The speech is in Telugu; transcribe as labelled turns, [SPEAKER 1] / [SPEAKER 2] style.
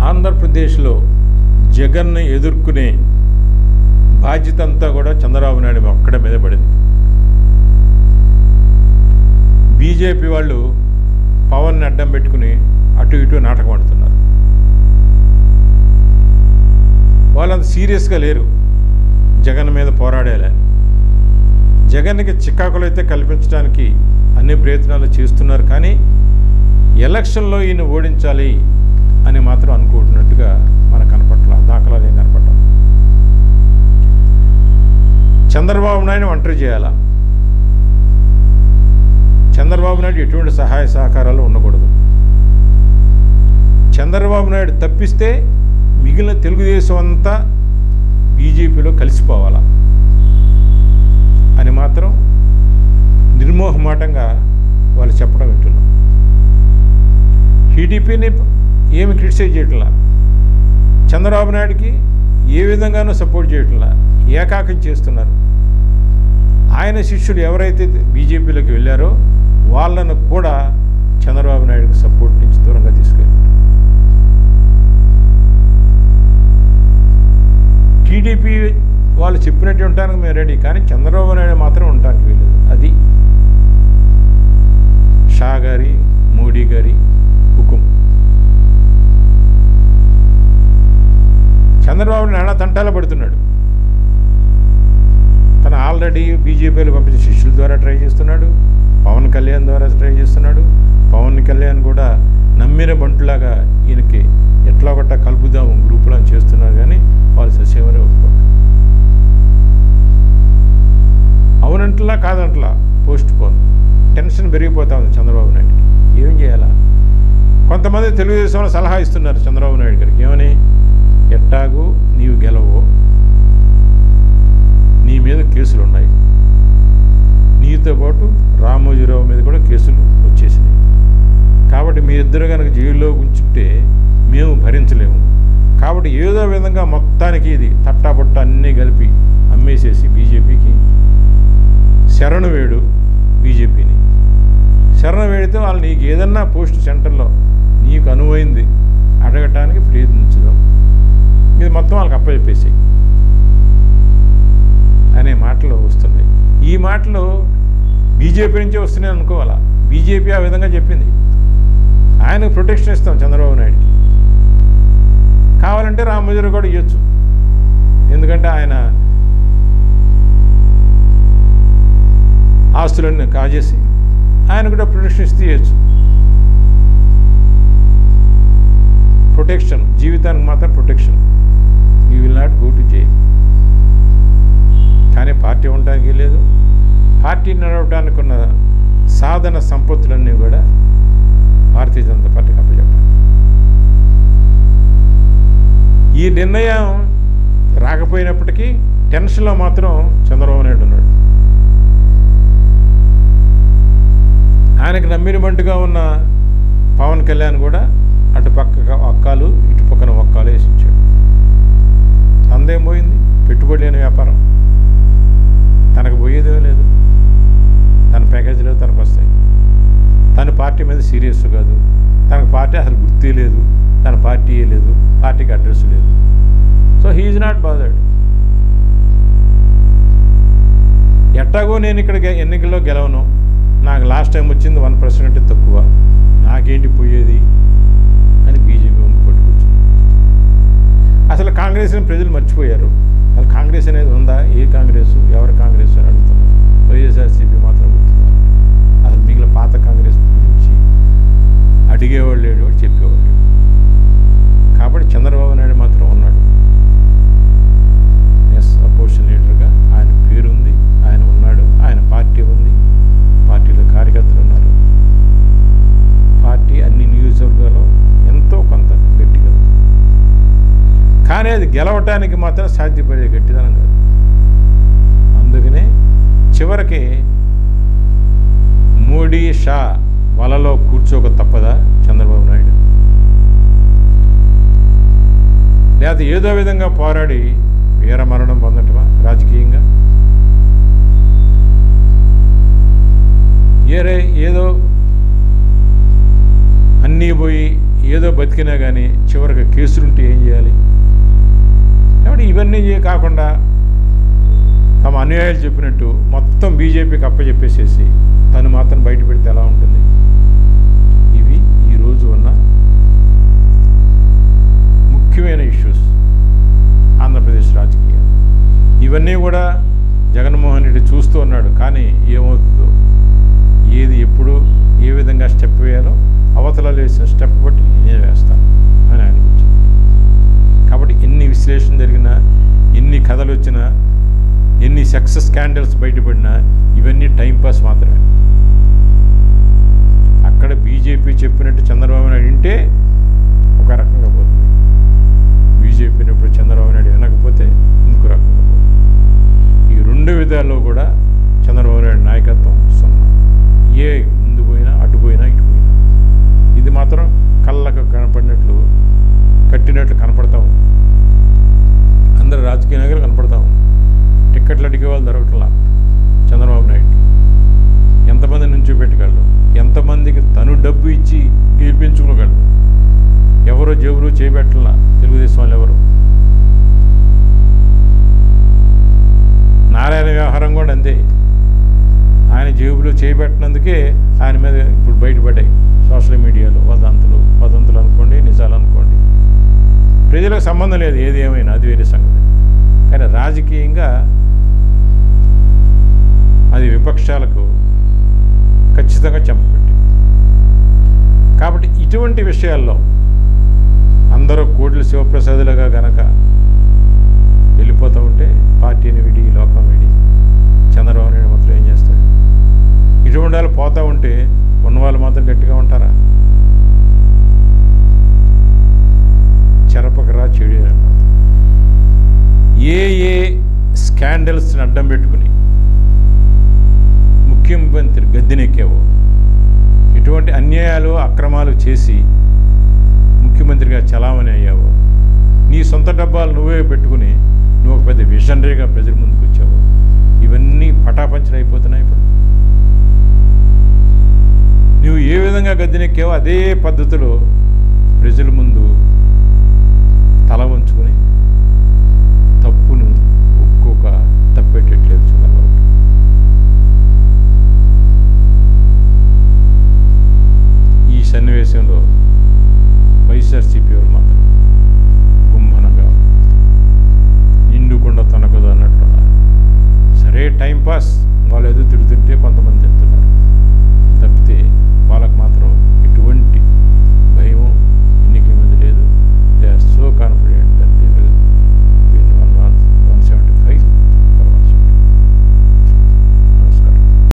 [SPEAKER 1] ఆంధ్రప్రదేశ్లో జగన్ను ఎదుర్కొనే బాధ్యత అంతా కూడా చంద్రబాబు నాయుడు ఒక్కడ మీద పడింది బీజేపీ వాళ్ళు పవన్ని అడ్డం పెట్టుకుని అటు ఇటు నాటకం ఆడుతున్నారు వాళ్ళంత సీరియస్గా లేరు జగన్ మీద పోరాడేయాలని జగన్కి చికాకులు అయితే కల్పించడానికి అన్ని ప్రయత్నాలు చేస్తున్నారు కానీ ఎలక్షన్లో ఈయన ఓడించాలి అని మాత్రం అనుకుంటున్నట్టుగా మనకు కనపట్ల దాఖలాలు ఏం కనపట్టాలి చంద్రబాబు నాయుడు ఒంటరి చేయాలా చంద్రబాబు నాయుడు ఎటువంటి సహాయ సహకారాలు ఉండకూడదు చంద్రబాబు నాయుడు తప్పిస్తే మిగిలిన తెలుగుదేశం అంతా బీజేపీలో కలిసిపోవాలా అని మాత్రం నిర్మోహమాటంగా వాళ్ళు చెప్పడం వింటున్నాం టీడీపీని ఏమి క్రిటిసైజ్ చేయట్లా చంద్రబాబు నాయుడికి ఏ విధంగానూ సపోర్ట్ చేయట్లా ఏకాకం చేస్తున్నారు ఆయన శిష్యులు ఎవరైతే బీజేపీలోకి వెళ్ళారో వాళ్ళను కూడా చంద్రబాబు నాయుడుకి సపోర్ట్ నుంచి దూరంగా తీసుకెళ్ళారు టీడీపీ వాళ్ళు చెప్పినట్టు ఉండడానికి మేము రెడీ కానీ చంద్రబాబు నాయుడు మాత్రం ఉండడానికి వీలేదు అది షా గారి మోడీ గారి హుకుం చంద్రబాబు నాయుడు తంటాల పడుతున్నాడు తను ఆల్రెడీ బీజేపీలో పంపించిన శిష్యుల ద్వారా ట్రై చేస్తున్నాడు పవన్ కళ్యాణ్ ద్వారా ట్రై చేస్తున్నాడు పవన్ కళ్యాణ్ కూడా నమ్మిన బంటులాగా ఈయనకి ఎట్లా ఒకట కలుపుదాం గ్రూపులో అని చేస్తున్నారు కానీ వాళ్ళు ససేమని ఒప్పుకోండి అవునంటలా కాదంటలా పోస్ట్ పోన్ టెన్షన్ పెరిగిపోతా ఉంది చంద్రబాబు నాయుడుకి ఏం చేయాలా కొంతమంది తెలుగుదేశంలో సలహా ఇస్తున్నారు చంద్రబాబు నాయుడు గారికి ఏమని ఎట్టాగు నీవు గెలవు నీ మీద కేసులు ఉన్నాయి నీతో పాటు రామోజీరావు మీద కూడా కేసులు వచ్చేసినాయి కాబట్టి మీ ఇద్దరు కనుక జైల్లో ఉంచుంటే మేము భరించలేము కాబట్టి ఏదో విధంగా మొత్తానికి ఇది తట్టాబుట్ట అన్నీ కలిపి అమ్మేసేసి బీజేపీకి శరణు వేడు బీజేపీని శరణు వేడితే వాళ్ళు నీకు ఏదన్నా పోస్ట్ సెంటర్లో నీకు అనువైంది అడగటానికి ప్రయత్నించడం ఇది మొత్తం వాళ్ళకి అప్పచెప్పేసి అనే మాటలు వస్తున్నాయి ఈ మాటలు బీజేపీ నుంచే వస్తున్నాయి అనుకోవాలా బీజేపీ ఆ విధంగా చెప్పింది ఆయనకు ప్రొటెక్షన్ ఇస్తాం చంద్రబాబు నాయుడుకి కావాలంటే రామోజీరావు కూడా ఇవ్వచ్చు ఎందుకంటే ఆయన ఆస్తులన్నీ కాజేసి ఆయన కూడా ప్రొటెక్షన్ ఇస్తే ఇవ్వచ్చు ప్రొటెక్షన్ జీవితానికి మాత్రం protection you will not go to jail కానీ పార్టీ ఉండడానికి లేదు పార్టీ నడవడానికి ఉన్న సాధన సంపత్తులన్నీ కూడా భారతీయ జనతా పార్టీకి అప్పచెప్పాలి ఈ నిర్ణయం రాకపోయినప్పటికీ టెన్షన్లో మాత్రం చంద్రబాబు నాయుడు ఉన్నాడు ఆయనకు నమ్మిన బంటుగా ఉన్న పవన్ కళ్యాణ్ కూడా అటు పక్క ఒక్కాలు ఇటు పక్కన ఒక్కాలు వేసి ఇచ్చాడు తందేం పోయింది పెట్టుబడి లేని వ్యాపారం తనకు పోయేదే లేదు తన ప్యాకేజీలో తనకు వస్తాయి తన పార్టీ మీద సీరియస్ కాదు తనకు పార్టీ అసలు గుర్తే లేదు తన పార్టీయే లేదు పార్టీకి అడ్రస్ లేదు సో హీఈ్ నాట్ బాదర్డ్ ఎట్టాగో నేను ఇక్కడ గె- ఎన్నికల్లో గెలవను నాకు లాస్ట్ టైం వచ్చింది వన్ పర్సెంట్ తక్కువ నాకేంటి పోయేది అని బీజేపీ వంక పట్టుకొచ్చింది అసలు కాంగ్రెస్ని ప్రజలు మర్చిపోయారు అసలు కాంగ్రెస్ అనేది ఉందా ఏ కాంగ్రెస్ ఎవరి కాంగ్రెస్ అని అడుగుతున్నారు వైఎస్ఆర్సీపీ మాత్రం గుర్తున్నారు అసలు మిగిలిన పాత కాంగ్రెస్ గురించి అడిగేవాడు లేడు వాడు చెప్పేవాడు లేడు కాబట్టి చంద్రబాబు నాయుడు మాత్రం ఉన్నాడు ఎస్ అపోజిషన్ లీడర్గా ఆయన పేరుంది ఆయన ఉన్నాడు ఆయన పార్టీ ఉంది పార్టీలో కార్యకర్తలు ఉన్నారు పార్టీ అన్ని నియోజకవర్గాల్లో ఎంతో కొంత గట్టిగా ఉంది కానీ అది గెలవటానికి మాత్రం సాధ్యపడే గట్టిదనం కాదు అందుకనే చివరికి మోడీ షా వలలో కూర్చోక తప్పదా చంద్రబాబు నాయుడు లేదా ఏదో విధంగా పోరాడి వీరమరణం పొందటమా రాజకీయంగా ఏరే ఏదో అన్నీ పోయి ఏదో బతికినా కానీ చివరికి కేసులుంటే ఏం చేయాలి కాబట్టి ఇవన్నీ చే- కాకుండా తమ అన్యాయాలు చెప్పినట్టు మొత్తం బీజేపీకి అప్పచెప్పేసేసి తను మాత్రం బయట పెడితే ఎలా ఉంటుంది ఇవి ఈరోజు ఉన్న ముఖ్యమైన ఇష్యూస్ ఆంధ్రప్రదేశ్ రాజకీయాలు ఇవన్నీ కూడా జగన్మోహన్ రెడ్డి చూస్తూ ఉన్నాడు కానీ ఏమవుతుందో ఏది ఎప్పుడు ఏ విధంగా స్టెప్ వేయాలో అవతలలో వేసిన స్టెప్ బట్టి నేను వేస్తాను అని ఆయన కూర్చున్నాడు కాబట్టి ఎన్ని విశ్లేషణ జరిగినా ఎన్ని కథలు వచ్చినా ఎన్ని సక్సెస్ స్కాండల్స్ బయటపడినా ఇవన్నీ టైంపాస్ మాత్రమే అక్కడ బీజేపీ చెప్పినట్టు చంద్రబాబు నాయుడు వింటే ఒక రకంగా పోతుంది బీజేపీని ఇప్పుడు చంద్రబాబు నాయుడు వినకపోతే ఇంకో రకంగా పోతుంది ఈ రెండు విధాల్లో కూడా చంద్రబాబు నాయుడు నాయకత్వం సున్నా ఏ ముందు పోయినా అటు పోయినా ఇటు పోయినా ఇది మాత్రం కళ్ళకు కనపడినట్లు కట్టినట్లు కనపడతా ఉంది అందరు రాజకీయ నాయకులు కనపడతా ఉంది టిక్కెట్లు అడిగే వాళ్ళు దొరకట్లా చంద్రబాబు నాయుడుకి ఎంతమంది నుంచి పెట్టగలరు ఎంతమందికి తను డబ్బు ఇచ్చి గెలిపించుకోగలరు ఎవరు జేబులు చేయబెట్టలా తెలుగుదేశం వాళ్ళు ఎవరు నారాయణ వ్యవహారం కూడా అంతే ఆయన జేబులో చేయబెట్టినందుకే ఆయన మీద ఇప్పుడు బయటపడ్డాయి సోషల్ మీడియాలో వదంతులు వదంతులు అనుకోండి నిజాలు అనుకోండి ప్రజలకు సంబంధం లేదు ఏది ఏమైనా అది వేరే సంగతి కానీ రాజకీయంగా అది విపక్షాలకు ఖచ్చితంగా చెంపపెట్టి కాబట్టి ఇటువంటి విషయాల్లో అందరూ కోట్ల శివప్రసాదులుగా గనక వెళ్ళిపోతూ ఉంటే పార్టీని విడి లోకం విడి చంద్రబాబు నాయుడు మాత్రం ఏం చేస్తాడు ఇటువంటి వాళ్ళు పోతూ ఉంటే ఉన్నవాళ్ళు మాత్రం గట్టిగా ఉంటారా చెరపకరా చెడు అన్నమాట ఏ ఏ స్కాండల్స్ని అడ్డం పెట్టుకుని ముఖ్యమంత్రి గద్దెనెక్కావో ఎటువంటి అన్యాయాలు అక్రమాలు చేసి ముఖ్యమంత్రిగా చలామణి అయ్యావో నీ సొంత డబ్బాలు నువ్వే పెట్టుకుని నువ్వు ఒక పెద్ద విజనరీగా ప్రజల ముందుకు వచ్చావు ఇవన్నీ పటాపంచలు అయిపోతున్నాయి ఇప్పుడు నువ్వు ఏ విధంగా గద్దెనెక్కావో అదే పద్ధతిలో ప్రజల ముందు తల వంచుకొని తప్పును ఒప్పుకోక తప్పెట్టట్లేదు చంద్రబాబు ఈ సన్నివేశంలో వైఎస్ఆర్సీపీ వాళ్ళు మాత్రం గుమ్మనంగా నిండుకుండా తనకదు అన్నట్లున్నారు సరే టైంపాస్